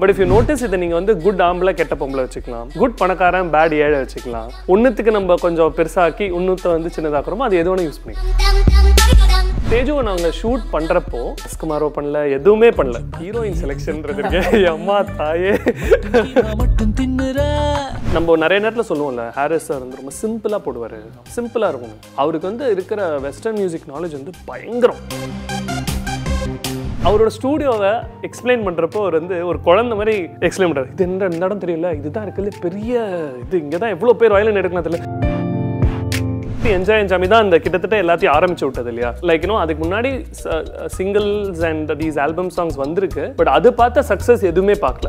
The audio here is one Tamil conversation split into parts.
பட் இஃப் யூ நோட்டீஸ் இதை நீங்கள் வந்து குட் ஆம்பளை கெட்ட பொம்பளை வச்சுக்கலாம் குட் பணக்காரன் பேட் ஏழை வச்சுக்கலாம் ஒன்றுத்துக்கு நம்ம கொஞ்சம் பெருசாக்கி இன்னொருத்த வந்து சின்னதாக்குறோமோ அது எது வேணும் யூஸ் பண்ணிக்கலாம் தேஜுவை நாங்கள் ஷூட் பண்ணுறப்போ எஸ்குமாரோ பண்ணல எதுவுமே பண்ணல ஹீரோயின் செலெக்ஷன்ன்றது இருக்கு அம்மா தாயே மட்டும் தின்னுற நம்ம நிறைய நேரத்தில் சொல்லுவோம்ல ஹாரிஸ் சார் வந்து ரொம்ப சிம்பிளாக போடுவார் சிம்பிளாக இருக்கும் அவருக்கு வந்து இருக்கிற வெஸ்டர்ன் மியூசிக் நாலேஜ் வந்து பயங்கரம் அவரோட ஸ்டூடியோவை எக்ஸ்பிளைன் பண்ணுறப்போ அவர் வந்து ஒரு குழந்தை மாதிரி எக்ஸ்பிளைன் பண்ணுறாரு இது என்ன இந்த இடம் தெரியல இதுதான் இருக்குல்ல பெரிய இது இங்கே தான் எவ்வளோ பேர் வயலின் எடுக்கணும் தெரியல என்ஜாய் என்ஜாமி தான் அந்த கிட்டத்தட்ட எல்லாத்தையும் ஆரம்பிச்சு விட்டது இல்லையா லைக் இன்னும் அதுக்கு முன்னாடி singles and these album songs வந்திருக்கு பட் அது பார்த்த சக்ஸஸ் எதுவுமே பார்க்கல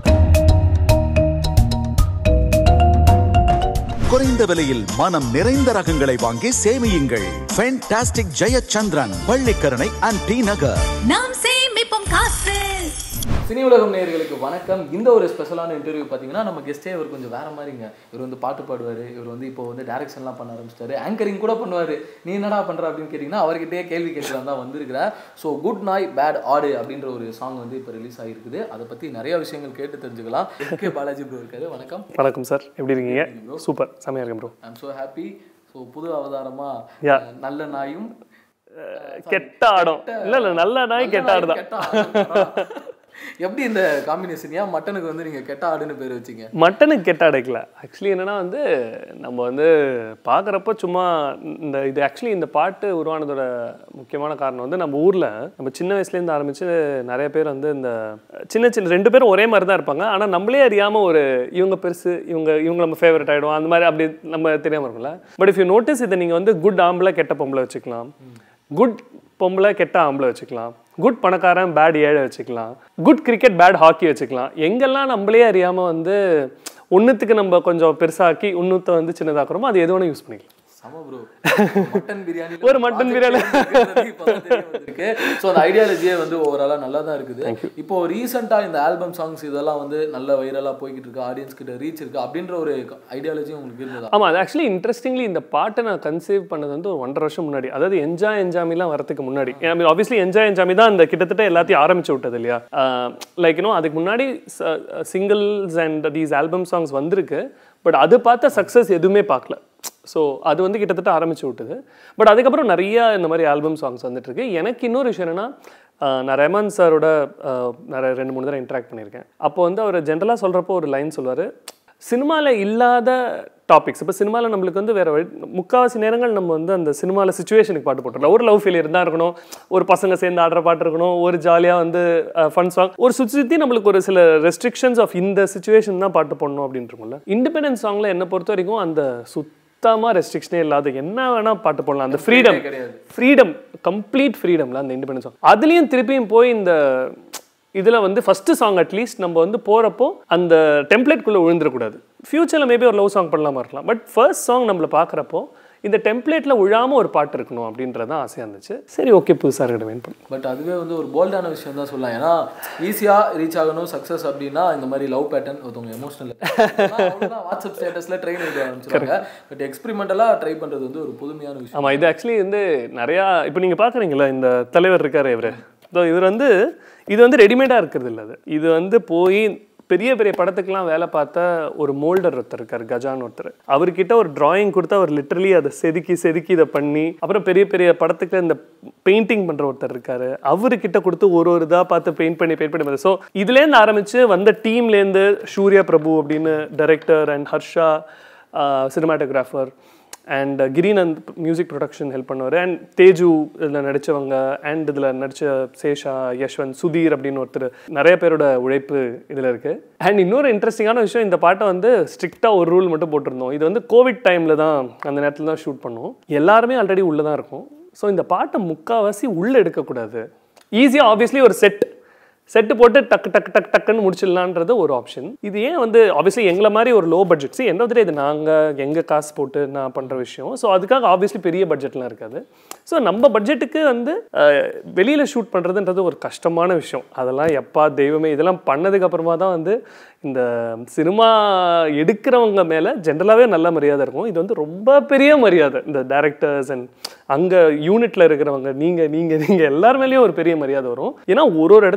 குறைந்த விலையில் மனம் நிறைந்த ரகங்களை வாங்கி சேமியுங்கள் fantastic Jayachandran Pallikaranai and T Nagar நாம் சேமிப்போம் காசு சினி உலகம் நேயர்களுக்கு வணக்கம் இந்த ஒரு ஸ்பெஷலான இன்டர்வியூ பார்த்தீங்கன்னா நம்ம கெஸ்டே இவர் கொஞ்சம் வேற மாதிரிங்க இவர் வந்து பாட்டு பாடுவார் இவர் வந்து இப்போ வந்து டைரக்ஷன்லாம் பண்ண ஆரம்பிச்சிட்டாரு ஆங்கரிங் கூட பண்ணுவார் நீ என்னடா பண்ற அப்படின்னு கேட்டிங்கன்னா அவர்கிட்டயே கேள்வி கேட்கலாம் தான் வந்திருக்கிறார் ஸோ குட் நாய் பேட் ஆடு அப்படின்ற ஒரு சாங் வந்து இப்போ ரிலீஸ் ஆகிருக்குது அதை பற்றி நிறைய விஷயங்கள் கேட்டு தெரிஞ்சுக்கலாம் கே பாலாஜி ப்ரோ இருக்காரு வணக்கம் வணக்கம் சார் எப்படி இருக்கீங்க சூப்பர் செமையாக இருக்கேன் bro I'm so happy so புது அவதாரமா Yeah. அஹ், நல்ல நாயும் கெட்ட ஆடம் இல்ல இல்ல நல்ல நாய் கெட்ட ஆடு தான் கெட்ட ஆடு. எப்படி இந்த காம்பினேஷன் ஏன் மட்டனுக்கு வந்து நீங்க கெட்ட ஆடுன்னு பேர் வச்சீங்க மட்டனுக்கு கெட்ட அடைக்கல ஆக்சுவலி என்னன்னா வந்து நம்ம வந்து பார்க்குறப்ப சும்மா இந்த இது ஆக்சுவலி இந்த பாட்டு உருவானதோட முக்கியமான காரணம் வந்து நம்ம ஊரில் நம்ம சின்ன வயசுலேருந்து ஆரம்பித்து நிறைய பேர் வந்து இந்த சின்ன சின்ன ரெண்டு பேரும் ஒரே மாதிரி தான் இருப்பாங்க ஆனால் நம்மளே அறியாமல் ஒரு இவங்க பெருசு இவங்க இவங்க நம்ம ஃபேவரட் ஆகிடும் அந்த மாதிரி அப்படி நம்ம தெரியாமல் இருக்கும்ல பட் இஃப் யூ நோட்டீஸ் இதை நீங்கள் வந்து குட் ஆம்பளை கெட்ட பொம்பளை வச்சுக்கலாம் குட் பொம்பளை கெட்ட ஆம்பளை வச்சுக்கலாம் குட் பணக்காரன் பேட் ஏழை வச்சுக்கலாம் குட் கிரிக்கெட் பேட் ஹாக்கி வச்சுக்கலாம் எங்கெல்லாம் நம்மளே அறியாமல் வந்து ஒன்றுத்துக்கு நம்ம கொஞ்சம் பெருசாக்கி இன்னொருத்த வந்து சின்னதாக்குறோமோ அது எது வேணும் யூஸ் பண்ணிக்கலாம் சம ப்ரோ மட்டன் பிரியாணி ஒரு mutton biryani. இருக்கு ஸோ அந்த ஐடியாலஜியே வந்து ஓவராலா நல்லா தான் இருக்குது இப்போ ரீசெண்டா இந்த ஆல்பம் சாங்ஸ் இதெல்லாம் வந்து நல்ல வைரலா போய்கிட்டு இருக்கு ஆடியன்ஸ் கிட்ட ரீச் இருக்கு அப்படின்ற ஒரு ஐடியாலஜி உங்களுக்கு இருந்ததா ஆமாம் அது ஆக்சுவலி இன்ட்ரெஸ்டிங்லி இந்த பாட்டை நான் கன்சீவ் பண்ணது வந்து ஒரு ஒன்றரை வருஷம் முன்னாடி அதாவது என்ஜாய் என்ஜாமிலாம் வரதுக்கு முன்னாடி ஆப்வியஸ்லி என்ஜாய் என்ஜாமி தான் அந்த கிட்டத்தட்ட எல்லாத்தையும் ஆரம்பிச்சு விட்டது இல்லையா லைக் இன்னும் அதுக்கு முன்னாடி singles and these album songs வந்திருக்கு பட் அது பார்த்த சக்ஸஸ் எதுவுமே பார்க்கல ஸோ அது வந்து கிட்டத்தட்ட ஆரம்பிச்சு விட்டது பட் அதுக்கப்புறம் நிறைய இந்த மாதிரி ஆல்பம் சாங்ஸ் வந்துட்டு இருக்கு எனக்கு இன்னொரு விஷயம் என்னன்னா ஆஹ் நான் ரெமன் சாரோட ஆஹ் நிறைய ரெண்டு மூணு தடவை இன்ட்ராக்ட் பண்ணியிருக்கேன் அப்போ வந்து அவர் ஜென்ரலாக சொல்கிறப்போ ஒரு லைன் சொல்லுவார் சினிமாவில் இல்லாத டாபிக்ஸ் இப்போ சினிமாவில் நம்மளுக்கு வந்து வேற வழி முக்கால்வாசி நேரங்கள் நம்ம வந்து அந்த சினிமாவில் சுச்சுவேஷனுக்கு பாட்டு போட்டுருலாம் ஒரு லவ் ஃபெயிலியர் தான் இருக்கணும் ஒரு பசங்க சேர்ந்து ஆடுற பாட்டு இருக்கணும் ஒரு ஜாலியாக வந்து ஃபன் சாங் ஒரு சுற்றி சுற்றி நம்மளுக்கு ஒரு சில ரெஸ்ட்ரிக்ஷன்ஸ் ஆஃப் இந்த சுச்சுவேஷன் தான் பாட்டு போடணும் அப்படின்னு இருக்கும்ல இண்டிபெண்டன்ஸ் சாங்கில் என்னை பொறுத்த வரைக்கும் அந்த சுத்தமாக ரெஸ்ட்ரிக்ஷனே இல்லாத என்ன வேணால் பாட்டு போடலாம் அந்த ஃப்ரீடம் கிடையாது. ஃப்ரீடம் கம்ப்ளீட் ஃப்ரீடம்ல அந்த இண்டிபெண்டன்ஸ் சாங் அதுலேயும் திருப்பியும் போய் இந்த இதில் வந்து ஃபஸ்ட்டு சாங் அட்லீஸ்ட் நம்ம வந்து போகிறப்போ அந்த டெம்ப்ளேட்குள்ளே விழுந்துடக்கூடாது ஃப்யூச்சரில் மேபி ஒரு லவ் சாங் பண்ணலாமா இருக்கலாம் பட் ஃபர்ஸ்ட் சாங் நம்மள பார்க்குறப்போ இந்த டெம்ப்ளேட்டில் விழாமல் ஒரு பாட்டு இருக்கணும் அப்படின்றதான் ஆசையாக இருந்துச்சு சரி ஓகே புதுசாக இருக்கட்டும் வெயிட் பண்ணி பட் அதுவே வந்து ஒரு போல்டான விஷயம் தான் சொல்லலாம் ஏன்னா ஈஸியா ரீச் ஆகணும் சக்ஸஸ் அப்படின்னா இந்த மாதிரி லவ் பேட்டர்ன் ஒருத்தவங்க எமோஷனல் வாட்ஸ்அப் ஸ்டேட்டஸ்ல ட்ரெயின் எடுக்க ஆரம்பிச்சிருக்காங்க பட் எக்ஸ்பெரிமெண்டலா ட்ரை பண்றது வந்து ஒரு புதுமையான விஷயம் ஆமாம் இது ஆக்சுவலி வந்து நிறையா இப்போ நீங்கள் பார்க்குறீங்களா இந்த தலைவர் இருக்காரு இவர் இதோ இவர் வந்து இது வந்து ரெடிமேடாக இருக்கிறது இல்லை அது இது வந்து போய் பெரிய பெரிய படத்துக்கெல்லாம் வேலை பார்த்த ஒரு மோல்டர் ஒருத்தர் இருக்கார் கஜான் ஒருத்தர் அவர்கிட்ட ஒரு டிராயிங் கொடுத்து அவர் லிட்டரலி அதை செதுக்கி செதுக்கி இதை பண்ணி அப்புறம் பெரிய பெரிய படத்துக்கு இந்த பெயிண்டிங் பண்ணுற ஒருத்தர் இருக்காரு அவர்கிட்ட கொடுத்து ஒரு ஒரு இதாக பார்த்து பெயிண்ட் பண்ணி பெயிண்ட் பண்ணி ஸோ இதுலேருந்து ஆரம்பித்து வந்த டீம்லேருந்து சூர்யா பிரபு அப்படின்னு director and Harsha cinematographer and Greenanth music production help பண்ணுவார் அண்ட் தேஜு இதில் நடித்தவங்க அண்ட் இதில் நடித்த சேஷா யஷ்வந்த் சுதீர் அப்படின்னு ஒருத்தர் நிறைய பேரோட உழைப்பு இதில் இருக்குது அண்ட் இன்னொரு இன்ட்ரெஸ்டிங்கான விஷயம் இந்த பாட்டை வந்து ஸ்ட்ரிக்டாக ஒரு ரூல் மட்டும் போட்டிருந்தோம் இது வந்து கோவிட் டைமில் தான் அந்த நேரத்தில் தான் ஷூட் பண்ணோம் எல்லாருமே ஆல்ரெடி உள்ளே தான் இருக்கும் ஸோ இந்த பாட்டை முக்கால்வாசி உள்ளே எடுக்கக்கூடாது ஈஸியாக ஆப்வியஸ்லி ஒரு செட் செட்டு போட்டு டக்கு டக்கு டக்கு டக்குன்னு முடிச்சிடலான்றது ஒரு ஆப்ஷன் இது ஏன் வந்து ஆப்வியஸ்லி எங்களை மாதிரி ஒரு லோ பட்ஜெட் சி எந்த இது நாங்கள் எங்கள் காசு போட்டு நான் பண்ணுற விஷயம் ஸோ அதுக்காக ஆப்வியஸ்லி பெரிய பட்ஜெட்லாம் இருக்காது ஸோ நம்ம பட்ஜெட்டுக்கு வந்து வெளியில் ஷூட் பண்ணுறதுன்றது ஒரு கஷ்டமான விஷயம் அதெல்லாம் எப்பா தெய்வமே இதெல்லாம் பண்ணதுக்கு அப்புறமா தான் வந்து இந்த சினிமா எடுக்கிறவங்க மேலே ஜென்ரலாகவே நல்ல மரியாதை இருக்கும் இது வந்து ரொம்ப பெரிய மரியாதை இந்த டேரக்டர்ஸ் அண்ட் அங்கே யூனிட்டில் இருக்கிறவங்க நீங்கள் நீங்கள் நீங்கள் எல்லார் மேலேயும் ஒரு பெரிய மரியாதை வரும் ஏன்னா ஒரு ஒரு இடத்துக்கும் போய்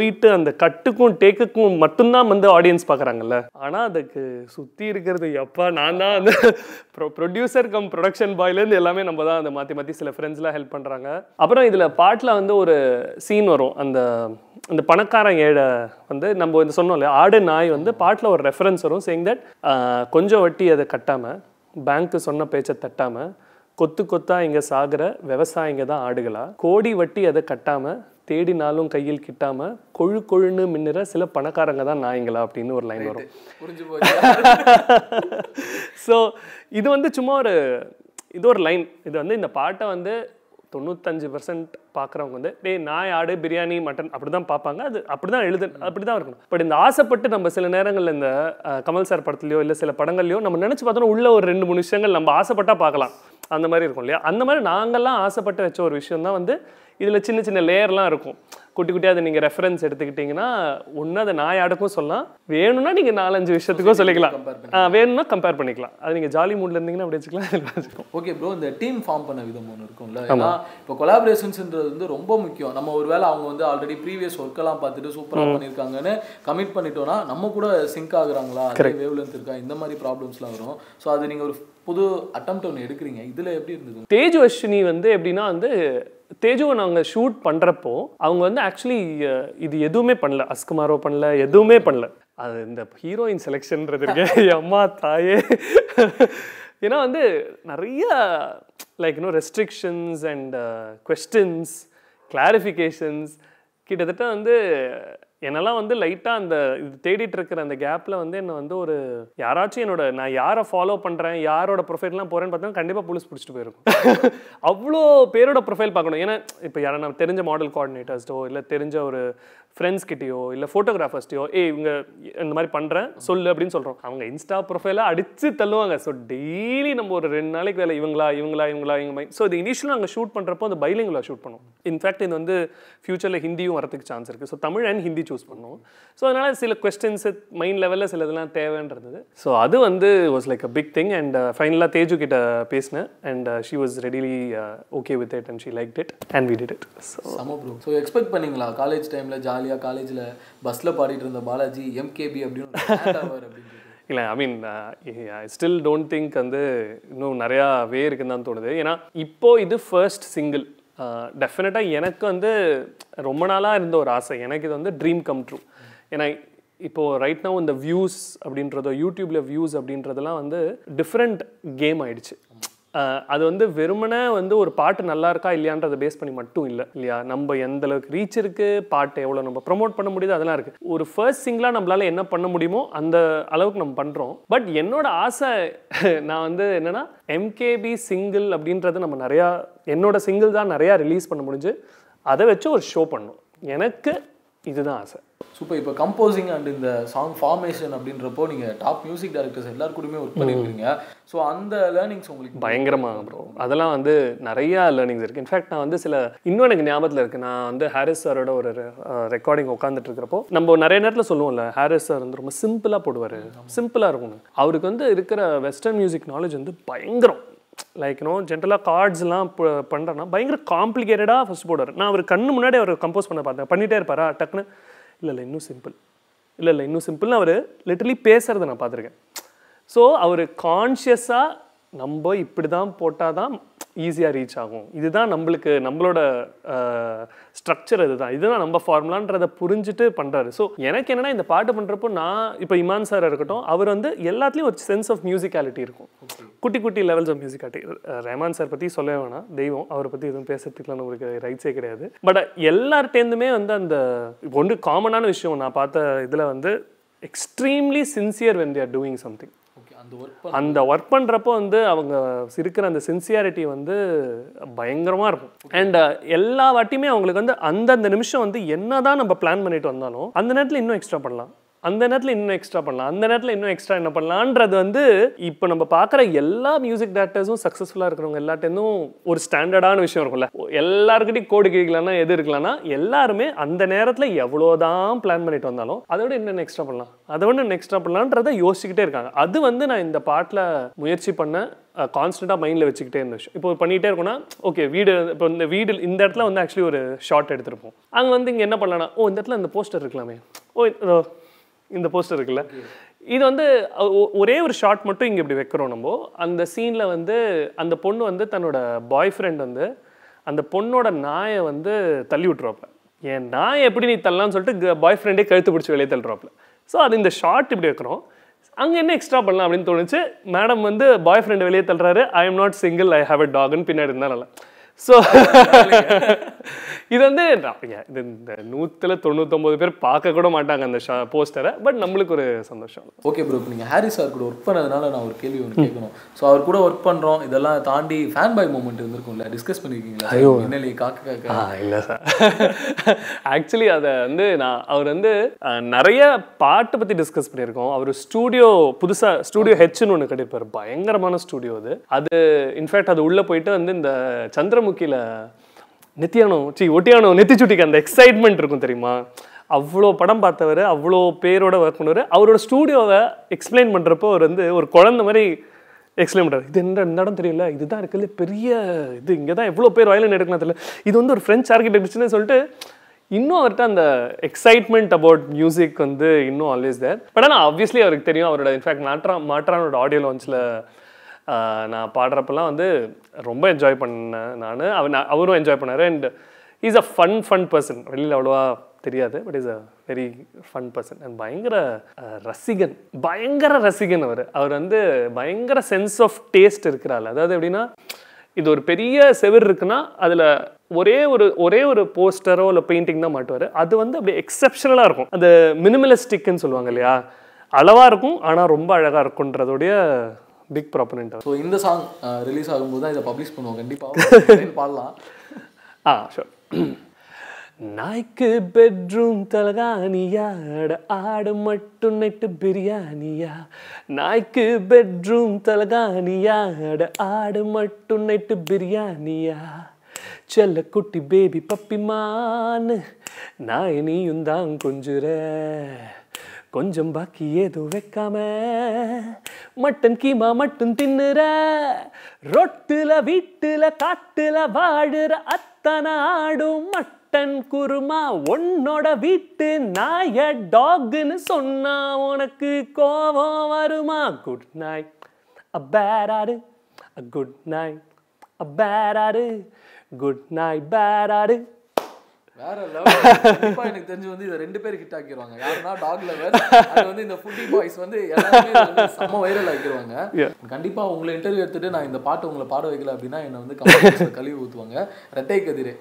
போயிட்டு அந்த கட்டுக்கும் டேக்குக்கும் மட்டும்தான் வந்து ஆடியன்ஸ் பார்க்குறாங்கல்ல ஆனால் அதுக்கு சுற்றி இருக்கிறது எப்பா நான் தான் அந்த ப்ரொ ப்ரொடியூசர் கம் ப்ரொடக்ஷன் பாய்லேருந்து எல்லாமே நம்ம தான் அந்த மாற்றி மாற்றி சில ஃப்ரெண்ட்ஸ்லாம் ஹெல்ப் பண்ணுறாங்க அப்புறம் இதில் பாட்டில் வந்து ஒரு சீன் வரும் அந்த அந்த பணக்காரன் ஏழை வந்து நம்ம வந்து சொன்னோம் இல்லையா ஆடு நாய் வந்து பாட்டில் ஒரு ரெஃபரன்ஸ் வரும் சேயிங் தட் கொஞ்சம் வட்டி அதை கட்டாமல் பேங்க்கு சொன்ன பேச்சை தட்டாமல் கொத்து கொத்தா இங்கே சாகிற விவசாயிங்க தான் ஆடுகளா கோடி வட்டி அதை கட்டாமல் தேடினாலும் கையில் கிட்டாம கொழு கொழுன்னு மின்னுற சில பணக்காரங்க தான் நாய்ங்களா அப்படின்னு ஒரு லைன் வரும் புரிஞ்சு போச்சு ஸோ இது வந்து சும்மா ஒரு இது ஒரு லைன் இது வந்து இந்த பாட்டை வந்து தொண்ணூத்தஞ்சு பர்சன்ட் பார்க்குறவங்க வந்து டேய் நாய் ஆடு பிரியாணி மட்டன் அப்படி தான் பார்ப்பாங்க அது அப்படி தான் எழுது அப்படி தான் இருக்கணும் பட் இந்த ஆசைப்பட்டு நம்ம சில நேரங்களில் இந்த அஹ், கமல் சார் படத்துலையோ இல்லை சில படங்கள்லையோ நம்ம நினச்சி பார்த்தோன்னா உள்ள ஒரு ரெண்டு மூணு விஷயங்கள் நம்ம ஆசைப்பட்டா பார்க்கலாம் அந்த மாதிரி இருக்கும் இல்லையா அந்த மாதிரி நாங்கள்லாம் ஆசைப்பட்டு வச்ச ஒரு விஷயம் தான் வந்து இதில் சின்ன சின்ன லேயர்லாம் இருக்கும் குட்டி குட்டியாக அதை நீங்கள் ரெஃபரன்ஸ் எடுத்துக்கிட்டிங்கன்னா ஒன்று அதை நாய் ஆடுக்கும் சொல்லலாம் வேணும்னா நீங்கள் நாலஞ்சு விஷயத்துக்கும் சொல்லிக்கலாம் ஆ, வேணும்னா கம்பேர் பண்ணிக்கலாம் அது நீங்கள் ஜாலி மூடில் இருந்தீங்கன்னா அப்படி வச்சுக்கலாம் இல்லை வச்சுக்கலாம் ஓகே ப்ரோ இந்த டீம் ஃபார்ம் பண்ண விதம் ஒன்று இருக்கும்ல ஏன்னா இப்போ கொலாபரேஷன்ஸ்ன்றது வந்து ரொம்ப முக்கியம் நம்ம ஒருவேளை அவங்க வந்து ஆல்ரெடி ப்ரீவியஸ் ஒர்க்கெல்லாம் பார்த்துட்டு சூப்பராக பண்ணியிருக்காங்கன்னு கமிட் பண்ணிட்டோம்னா நம்ம கூட சிங்க் ஆகுறாங்களா அதே வேவ் லென்த் இருக்கா இந்த மாதிரி ப்ராப்ளம்ஸ்லாம் வரும் ஸோ அது நீங்கள் ஒரு புது அட்டம்ப்ட் ஒன்று எடுக்கிறீங்க இதில் எப்படி இருந்தது தேஜு அஸ்வினி வந்து எப்படின்னா வந்து தேஜுவை நாங்கள் ஷூட் பண்ணுறப்போ அவங்க வந்து ஆக்சுவலி இது எதுவுமே பண்ணல அஸ்குமாரோ பண்ணல எதுவுமே பண்ணல அது இந்த ஹீரோயின் செலெக்ஷன்ன்றது இருக்கே அம்மா தாயே ஏன்னா வந்து நிறைய லைக் இன்னும் ரெஸ்ட்ரிக்ஷன்ஸ் அண்ட் கொஸ்டின்ஸ் கிளாரிஃபிகேஷன்ஸ் கிட்டத்தட்ட வந்து என்னெல்லாம் வந்து லைட்டாக அந்த இது தேடிட்டு இருக்கிற அந்த கேப்பில் வந்து என்னை வந்து ஒரு யாராச்சும் என்னோட நான் யாரை ஃபாலோ பண்ணுறேன் யாரோட ப்ரொஃபைல்லாம் போகிறேன்னு பார்த்தா கண்டிப்பாக போலீஸ் பிடிச்சிட்டு போயிருக்கும் அவ்வளோ பேரோட ப்ரொஃபைல் பார்க்கணும் ஏன்னா இப்போ யாரை நம்ம தெரிஞ்ச மாடல் கோஆர்டினேட்டர்ஸ்டோ இல்லை தெரிஞ்ச ஒரு ஃப்ரெண்ட்ஸ் கிட்டயோ இல்லை ஃபோட்டோகிராஃபர்ஸ்டையோ ஏய் இவங்க இந்த மாதிரி பண்ணுறேன் சொல்லு அப்படின்னு சொல்கிறோம் அவங்க இன்ஸ்டா ப்ரொஃபைலை அடித்து தள்ளுவாங்க ஸோ டெய்லி நம்ம ஒரு ரெண்டு நாளைக்கு வேலை இவங்களா இவங்களா இவங்களா இவங்க ஸோ இது இனிஷியலாக நாங்கள் ஷூட் பண்ணுறப்போ அந்த பைலிங்கில் ஷூட் பண்ணுவோம் இன்ஃபேக்ட் இது வந்து ஃபியூச்சரில் ஹிந்தியும் வரதுக்கு சான்ஸ் இருக்குது so Tamil and Hindi choose பண்ணுவோம் ஸோ அதனால் சில கொஸ்டின்ஸ் மைண்ட் லெவலில் சில இதெல்லாம் தேவைன்றது ஸோ அது வந்து was like a big thing and ஃபைனலாக தேஜு கிட்ட பேசினேன் and she was readily okay with it and she like it and we did it so சம ப்ரோ ஸோ எக்ஸ்பெக்ட் பண்ணீங்களா காலேஜ் டைமில் ஜாலியாக காலேஜில் பஸ்ஸில் பாடிட்டு இருந்த பாலாஜி எம்கேபி அப்படின்னு ஒரு band ஆவார் அப்படின்னு சொல்லி. இல்லை I mean I still don't think வந்து இன்னும் நிறையா வே இருக்குன்னு தான் தோணுது ஏன்னா இப்போ இது ஃபர்ஸ்ட் சிங்கிள் டெஃபினட்டாக எனக்கு வந்து ரொம்ப நாளாக இருந்த ஒரு ஆசை எனக்கு இது வந்து ட்ரீம் கம் ட்ரூ ஏன்னா இப்போது ரைட் now இந்த வியூஸ் அப்படின்றதோ யூடியூப்பில் வியூஸ் அப்படின்றதெல்லாம் வந்து டிஃப்ரெண்ட் கேம் ஆயிடுச்சு அஹ் அது வந்து வெறுமனே வந்து ஒரு பாட்டு நல்லா இருக்கா இல்லையான்றதை பேஸ் பண்ணி மட்டும் இல்லை இல்லையா நம்ம எந்த அளவுக்கு ரீச் இருக்கு பாட்டு எவ்வளோ நம்ம ப்ரோமோட் பண்ண முடியுது அதெல்லாம் இருக்கு ஒரு ஃபர்ஸ்ட் சிங்கிளாக நம்மளால என்ன பண்ண முடியுமோ அந்த அளவுக்கு நம்ம பண்ணுறோம் பட் என்னோட ஆசை நான் வந்து என்னன்னா எம்கேபி சிங்கிள் அப்படின்றது நம்ம நிறையா என்னோட சிங்கிள் தான் நிறையா ரிலீஸ் பண்ண முடிஞ்சு அதை வச்சு ஒரு ஷோ பண்ணோம் எனக்கு இதுதான் ஆசை சூப்பர் இப்போ கம்போசிங் அண்ட் இந்த சாங் ஃபார்மேஷன் அப்படின்றப்போ நீங்கள் டாப் மியூசிக் டைரக்டர்ஸ் எல்லாரு கூடயுமே ஒர்க் பண்ணியிருக்கீங்க ஸோ அந்த லேர்னிங்ஸ் உங்களுக்கு பயங்கரமாக ப்ரோ அதெல்லாம் வந்து நிறைய லேர்னிங்ஸ் இருக்குது இன்ஃபேக்ட் நான் வந்து சில இன்னும் எனக்கு ஞாபகத்தில் இருக்குது நான் வந்து ஹாரிஸ் சாரோட ஒரு ரெக்கார்டிங் உட்காந்துட்டு இருக்கிறப்போ நம்ம நிறைய நேரத்தில் சொல்லுவோம்ல ஹாரிஸ் சார் வந்து ரொம்ப சிம்பிளாக போடுவார் சிம்பிளாக இருக்கும்னு அவருக்கு வந்து இருக்கிற வெஸ்டர்ன் மியூசிக் நாலேஜ் வந்து பயங்கரம் லைக் நோ ஜென்ரலாக கார்ட்ஸ்லாம் பண்ணுறேன்னா பயங்கர காம்ப்ளிகேட்டடாக ஃபஸ்ட் போடுவார் நான் அவர் கண்ணு முன்னாடி அவர் கம்போஸ் பண்ண பார்த்தேன் பண்ணிகிட்டே இருப்பாரா டக்குன்னு இல்லை இல்லை இன்னும் சிம்பிள் இல்லை இல்லை இன்னும் சிம்பிள்னு அவர் லிட்டரலி பேசுகிறத நான் பார்த்துருக்கேன் ஸோ அவர் கான்ஷியஸாக நம்ம இப்படி தான் போட்டால் தான் ஈஸியாக ரீச் ஆகும் இதுதான் நம்மளுக்கு நம்மளோட ஸ்ட்ரக்சர் இதுதான் இதுதான் நம்ம ஃபார்முலான்றதை புரிஞ்சுட்டு பண்ணுறாரு ஸோ எனக்கு என்னன்னா இந்த பாட்டு பண்ணுறப்போ நான் இப்போ இமான் சார் இருக்கட்டும் அவர் வந்து எல்லாத்துலேயும் ஒரு சென்ஸ் ஆஃப் மியூசிக்காலிட்டி இருக்கும் குட்டி குட்டி levels of musicality Rahman sir பற்றி சொல்லவே வேணாம் தெய்வம் அவரை பற்றி எதுவும் பேசுறதுக்குலாம் நம்மளுக்கு ரைட்ஸே கிடையாது பட் எல்லார்ட்டேருந்துமே வந்து அந்த ஒன்று காமனான விஷயம் நான் பார்த்த இதில் வந்து extremely sincere when there doing something okay அந்த ஒர்க் அந்த ஒர்க் பண்ணுறப்போ வந்து அவங்க இருக்கிற அந்த சின்சியாரிட்டி வந்து பயங்கரமாக இருக்கும் அண்ட் எல்லா வாட்டியுமே அவங்களுக்கு வந்து அந்தந்த நிமிஷம் வந்து என்னதான் நம்ம பிளான் பண்ணிட்டு வந்தாலும் அந்த நேரத்தில் இன்னும் எக்ஸ்ட்ரா பண்ணலாம் அந்த நேரத்தில் இன்னும் எக்ஸ்ட்ரா பண்ணலாம் அந்த நேரத்தில் இன்னும் எக்ஸ்ட்ரா என்ன பண்ணலான்றது வந்து இப்போ நம்ம பார்க்குற எல்லா மியூசிக் டேரக்டர்ஸும் சக்ஸஸ்ஃபுல்லாக இருக்கிறவங்க எல்லாட்டேருந்தும் ஒரு ஸ்டாண்டர்டான விஷயம் இருக்கும்ல எல்லாருக்கிட்டையும் கோடு கேட்கலாம்னா எது இருக்கலாம்னா எல்லாருமே அந்த நேரத்தில் எவ்வளோதான் பிளான் பண்ணிட்டு வந்தாலும் அதை விட இன்னும் எக்ஸ்ட்ரா பண்ணலாம் அதை விட இன்னும் எக்ஸ்ட்ரா பண்ணலான்றதை யோசிச்சுக்கிட்டே இருக்காங்க அது வந்து நான் இந்த பாட்டில் முயற்சி பண்ண கான்ஸ்டண்ட்டாக மைண்டில் வச்சுக்கிட்டே இருந்த விஷயம் இப்போ பண்ணிகிட்டே இருக்கோம்னா ஓகே வீடு இப்போ இந்த வீடு இந்த இடத்துல வந்து ஆக்சுவலி ஒரு ஷார்ட் எடுத்திருப்போம் அங்கே வந்து இங்கே என்ன பண்ணலாம்னா ஓ இந்த இடத்துல இந்த போஸ்டர் இருக்கலாமே ஓ இதோ இந்த போஸ்டர் இருக்குல்ல இது வந்து ஒ- ஒ- ஒரே ஒரு ஷார்ட் மட்டும் இங்கே இப்படி வைக்கிறோம் நம்ம அந்த சீனில் வந்து அந்த பொண்ணு வந்து தன்னோட பாய் ஃப்ரெண்ட் வந்து அந்த பொண்ணோட நாயை வந்து தள்ளி விட்டுருவாப்ல என் நாயை எப்படி நீ தள்ளலாம்னு சொல்லிட்டு பாய் ஃப்ரெண்டே கழுத்து பிடிச்சி வெளியே தள்ளுறாப்ல ஸோ அது இந்த ஷார்ட் இப்படி வைக்கிறோம் அங்கே என்ன எக்ஸ்ட்ரா பண்ணலாம் அப்படின்னு தோணுச்சு மேடம் வந்து பாய் ஃப்ரெண்ட் வெளியே தள்ளுறாரு I am not single I have a டாக்னு பின்னாடி இருந்தால் நல்லா ஸோ இது வந்து நான் yeah, இது இந்த நூற்றில் தொண்ணூத்தொம்பது பேர் பார்க்க கூட மாட்டாங்க அந்த ஷா போஸ்டரை பட் நம்மளுக்கு ஒரு சந்தோஷம் ஓகே ப்ரோ இப்போ நீங்கள் ஹாரி சார் கூட ஒர்க் பண்ணதுனால நான் ஒரு கேள்வி ஒன்று கேட்கணும் ஸோ அவர் கூட ஒர்க் பண்ணுறோம் இதெல்லாம் தாண்டி ஃபேன் பாய் மூமெண்ட் இருந்திருக்கும்ல டிஸ்கஸ் பண்ணியிருக்கீங்களா ஐயோ என்னலி காக்க காக்க ஆ இல்லை சார் ஆக்சுவலி அதை வந்து நான் அவர் வந்து அஹ், நிறைய பாட்டு பற்றி டிஸ்கஸ் பண்ணியிருக்கோம் அவர் ஸ்டூடியோ புதுசாக ஸ்டூடியோ ஹெச்னு ஒன்று கட்டியிருப்பார் பயங்கரமான ஸ்டூடியோ அது அது இன்ஃபேக்ட் அது உள்ளே போயிட்டு வந்து இந்த சந்திரமுகியில் நெத்தியானம் சி ஒட்டியானம் நெத்திச்சுட்டிக்கு அந்த எக்ஸைட்மெண்ட் இருக்கும் தெரியுமா அவ்வளோ படம் பார்த்தவர் அவ்வளோ பேரோட ஒர்க் பண்ணவர் அவரோட ஸ்டூடியோவை எக்ஸ்பிளைன் பண்ணுறப்போ அவர் வந்து ஒரு குழந்தை மாதிரி எக்ஸ்பிளைன் பண்ணுறாரு இது என்ன இந்த இடம் தெரியல இதுதான் இருக்குல்ல பெரிய இது இங்கே தான் எவ்வளோ பேர் வயலின் எடுக்கலாம் தெரியல இது வந்து ஒரு ஃப்ரெஞ்ச் ஆர்கிடெக்ட்ஸ்னு சொல்லிட்டு இன்னும் அவர்கிட்ட அந்த எக்ஸைட்மெண்ட் அபவுட் மியூசிக் வந்து இன்னும் ஆல்வேஸ் தேர் பட் ஆனால் ஆப்வியஸ்லி அவருக்கு தெரியும் அவரோட இன்ஃபேக்ட் மாற்றா மாற்றானோட ஆடியோ லான்ச்சில் நான் பாடுறப்பெல்லாம் வந்து ரொம்ப என்ஜாய் பண்ணேன் நான் அவர் அவரும் என்ஜாய் பண்ணார் and is a fun fun person வெளியில் அவ்வளோவா தெரியாது but is a very fun person and பயங்கர அஹ், ரசிகன் பயங்கர ரசிகன் அவர் அவர் வந்து பயங்கர சென்ஸ் ஆஃப் டேஸ்ட் இருக்கிறாள் அதாவது எப்படின்னா இது ஒரு பெரிய செவர் இருக்குன்னா அதில் ஒரே ஒரு ஒரே ஒரு போஸ்டரோ இல்லை பெயிண்டிங் தான் மாட்டுவார் அது வந்து அப்படியே எக்ஸப்ஷனலாக இருக்கும் அது மினிமலிஸ்டிக்னு சொல்லுவாங்க இல்லையா அளவாக இருக்கும் ஆனால் ரொம்ப அழகாக இருக்குன்றதோடைய பிக் ப்ராப்பனண்ட் ஸோ இந்த சாங் ரிலீஸ் ஆகும்போது தான் இதை பப்ளிஷ் பண்ணுவோம் கண்டிப்பாக பாடலாம் ஆ ஷோர் நாய்க்கு பெட்ரூம் தலகானியா அட ஆடு மட்டும் நெட்டு பிரியாணியா நாய்க்கு பெட்ரூம் தலகானியா அட ஆடு மட்டும் நெட்டு பிரியாணியா செல்ல குட்டி பேபி பப்பி மானு நாய் நீயும் தான் கொஞ்சுற கொஞ்சம் பாக்கி ஏதும் வைக்காம மட்டன் கீமா மட்டும் தின்னுற ரொட்டுல வீட்டுல காட்டுல வாழுற அத்தனை ஆடும் மட்டன் குருமா உன்னோட வீட்டு நாய டாக்னு சொன்னா உனக்கு கோபம் வருமா குட் நைட் அ பேராடு அ குட் நைட் அ பேராடு குட் நைட் பேராடு வேற லெவல் கண்டிப்பா எனக்கு தெரிஞ்சு வந்து இதை ரெண்டு பேர் ஹிட் ஆக்கிடுவாங்க யாருன்னா டாக் லவர் அது வந்து இந்த ஃபுட்டி பாய்ஸ் வந்து எல்லாருமே இதை வந்து செம்ம வைரல் ஆக்கிடுவாங்க Yeah. கண்டிப்பா உங்களை இன்டர்வியூ எடுத்துட்டு நான் இந்த பாட்டு உங்களை பாட வைக்கல அப்படின்னா என்னை வந்து கமெண்ட்ஸ்ல கழுவி ஊத்துவாங்க ரெட்டை கதிரே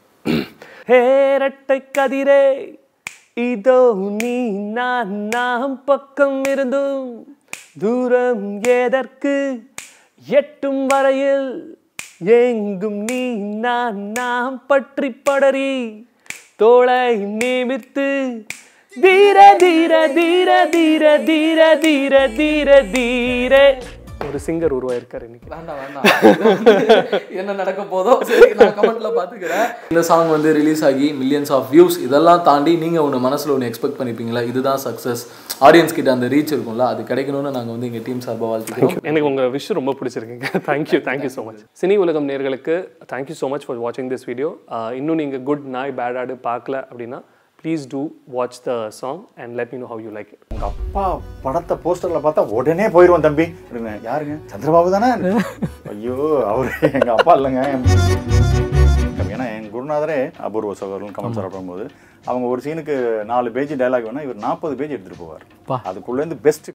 ஹே ரெட்டை கதிரே இதோ நீ நான் நாம் பக்கம் இருந்தும் தூரம் ஏதற்கு எட்டும் வரையில் எங்கும் நீ நான் நாம் பற்றி படரி தோளை நிமிர்த்து தீர தீர தீர தீர தீர தீர தீர தீர ஒரு சிங்கர் உருவாயிருக்காரு இன்னைக்கு வேண்டாம் வேண்டாம் இது வந்து என்ன நடக்க போதோ சரி நான் கமெண்ட்ல பாத்துக்கிறேன் இந்த சாங் வந்து ரிலீஸ் ஆகி மில்லியன்ஸ் ஆஃப் வியூஸ் இதெல்லாம் தாண்டி நீங்க ஒன்று மனசுல ஒன்று எக்ஸ்பெக்ட் பண்ணிப்பீங்களா இதுதான் சக்ஸஸ் ஆடியன்ஸ் கிட்ட அந்த ரீச் இருக்கும்ல அது கிடைக்கணும்னு நாங்க வந்து எங்க டீம் சார்பாக வாழ்த்துக்கிறோம் எனக்கு உங்கள் விஷ் ரொம்ப பிடிச்சிருக்குங்க thank you thank you so much cine Ulagam நேர்களுக்கு தேங்க்யூ ஸோ மச் ஃபார் வாட்சிங் திஸ் வீடியோ இன்னும் நீங்கள் குட் நாய் பேட் ஆடு பார்க்கல அப்படின்னா please do watch the song and let me know how you like it உங்க அப்பா படத்தை போஸ்டர்ல பார்த்தா உடனே போயிடுவோம் தம்பி அப்படின்னு யாருங்க சந்திரபாபு தானே ஐயோ அவரு எங்க அப்பா இல்லைங்க ஏன்னா என் குருநாதரே அபூர்வ சகோதரன் கமல் சார் பண்ணும்போது அவங்க ஒரு சீனுக்கு நாலு பேஜ் டைலாக் வேணா இவர் நாற்பது பேஜ் எடுத்துட்டு போவார் அதுக்குள்ள இருந்து பெஸ்ட்